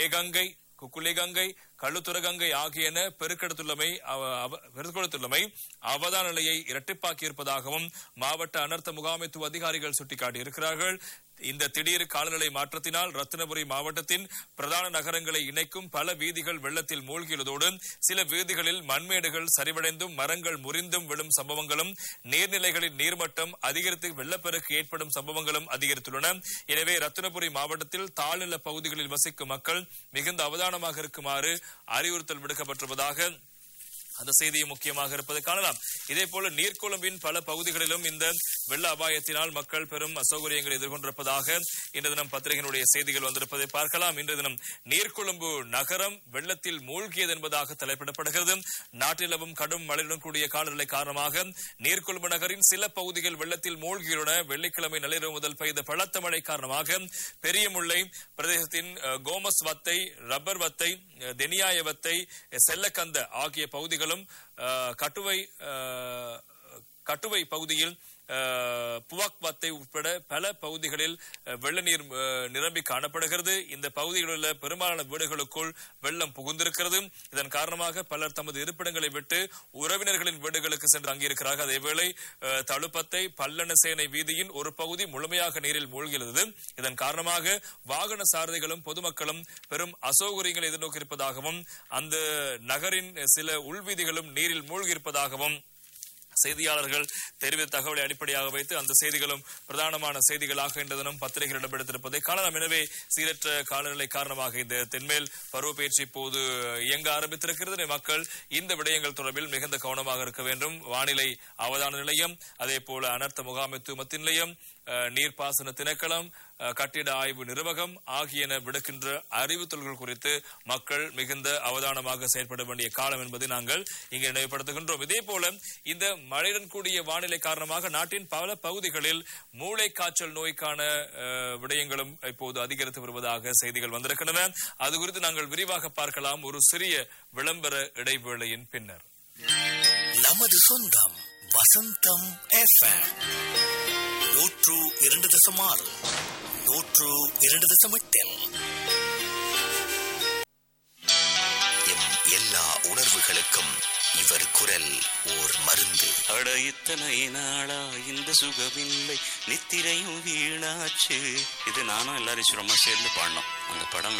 மேகங்கை குக்குலிகங்கை கள்ளுத்துறகங்கை ஆகியன பெருக்கெடுத்துள்ளமை அவ- அவ- பெருக்கெடுத்துள்ளமை அவதான நிலையை இரட்டிப்பாக்கி இருப்பதாகவும் மாவட்ட அனர்த்த முகாமைத்துவ அதிகாரிகள் சுட்டிக்காட்டியிருக்கிறார்கள் இந்த திடீர் காலநிலை மாற்றத்தினால் ரத்தினபுரி மாவட்டத்தின் பிரதான நகரங்களை இணைக்கும் பல வீதிகள் வெள்ளத்தில் மூழ்கியுள்ளதோடு சில வீதிகளில் மண்மேடுகள் சரிவடைந்தும் மரங்கள் முறிந்தும் விழும் சம்பவங்களும் நீர்நிலைகளின் நீர்மட்டம் அதிகரித்து வெள்ளப்பெருக்கு ஏற்படும் சம்பவங்களும் அதிகரித்துள்ளன எனவே ரத்தினபுரி மாவட்டத்தில் தாழ்நில பகுதிகளில் வசிக்கும் மக்கள் மிகுந்த அவதானமாக இருக்குமாறு அறிவுறுத்தல் விடுக்கப்பட்டிருப்பதாக அந்த செய்தியும் முக்கியமாக இருப்பதை காணலாம் இதே போல நீர்கொழும்பின் பல பகுதிகளிலும் இந்த வெள்ள அபாயத்தினால் மக்கள் பெரும் அசௌகரியங்களை எதிர்கொண்டிருப்பதாக இன்று தினம் பத்திரிகையினுடைய செய்திகள் வந்திருப்பதை பார்க்கலாம் இன்று தினம் நீர்கொழும்பு நகரம் வெள்ளத்தில் மூழ்கியது என்பதாக தலைப்பிடப்படுகிறது நாட்டிலவும் கடும் மழையுடன் கூடிய காலநிலை காரணமாக நீர்கொழும்பு நகரின் சில பகுதிகள் வெள்ளத்தில் மூழ்கியுள்ளன வெள்ளிக்கிழமை நள்ளிரவு முதல் பெய்த பலத்த மழை காரணமாக பெரியமுல்லை பிரதேசத்தின் அஹ், கோமஸ் வத்தை ரப்பர் வத்தை அஹ், தெனியாய வத்தை செல்லக்கந்த ஆகிய பகுதிகளும் அஹ், கட்டுவை அஹ், கட்டுவை பகுதியில் அஹ், புவாக் வத்தை உட்பட பல பகுதிகளில் அஹ், வெள்ள நீர் அஹ், நிரம்பி காணப்படுகிறது இந்த பகுதிகளில் உள்ள பெரும்பாலான வீடுகளுக்குள் வெள்ளம் புகுந்திருக்கிறது இதன் காரணமாக பலர் தமது இருப்பிடங்களை விட்டு உறவினர்களின் வீடுகளுக்கு சென்று தங்கியிருக்கிறார்கள் அதேவேளை அஹ், தழுப்பத்தை பல்லணசேனை வீதியின் ஒரு பகுதி முழுமையாக நீரில் மூழ்கிறது இதன் காரணமாக வாகன சாரதிகளும் பொதுமக்களும் பெரும் அசௌகரியங்களை எதிர்நோக்கியிருப்பதாகவும் அந்த நகரின் சில உள்வீதிகளும் நீரில் மூழ்கியிருப்பதாகவும் செய்தியாளர்கள் தெரிவித்த தகவலை அடிப்படையாக வைத்து அந்த செய்திகளும் பிரதானமான செய்திகளாக இன்று தினம் பத்திரிகைகள் இடம்பெடுத்திருப்பதை காணலாம் எனவே சீரற்ற காலநிலை காரணமாக இந்த தென்மேல் பருவப்பெயர்ச்சி இப்போது இயங்க ஆரம்பித்திருக்கிறது எனவே மக்கள் இந்த விடயங்கள் தொடர்பில் மிகுந்த கவனமாக இருக்க வேண்டும் வானிலை அவதான நிலையம் அதே போல அனர்த்த முகாமைத்துவத்தின் நிலையம் அஹ், நீர்ப்பாசன திணைக்களம் அஹ், கட்டிட ஆய்வு நிர்வாகம் ஆகியன விடுக்கின்ற அறிவுறுத்தல்கள் குறித்து மக்கள் மிகுந்த அவதானமாக செயல்பட வேண்டிய காலம் என்பதை நாங்கள் இங்கே நினைவுபடுத்துகின்றோம் இதே போல இந்த மழையுடன் கூடிய வானிலை காரணமாக நாட்டின் பல பகுதிகளில் மூளை காய்ச்சல் நோய்க்கான அஹ், விடயங்களும் இப்போது அதிகரித்து வருவதாக செய்திகள் வந்திருக்கின்றன அது குறித்து நாங்கள் விரிவாக பார்க்கலாம் ஒரு சிறிய விளம்பர இடைவேளையின் பின்னர் நமது சொந்தம் வசந்தம் எஃப்எம் நூற்று இரண்டு தசம் ஆறு நூற்று இரண்டு தசம் எட்டில் எம் எல்லா உணர்வுகளுக்கும் இவர் குரல் ஓர் மருந்து அட இத்தனை நாளா இந்த சுகமில்லை நித்திரையும் வீணாச்சு இது நானும் எல்லாரும் சுரமா சேர்ந்து பாடினோம் அந்த படம்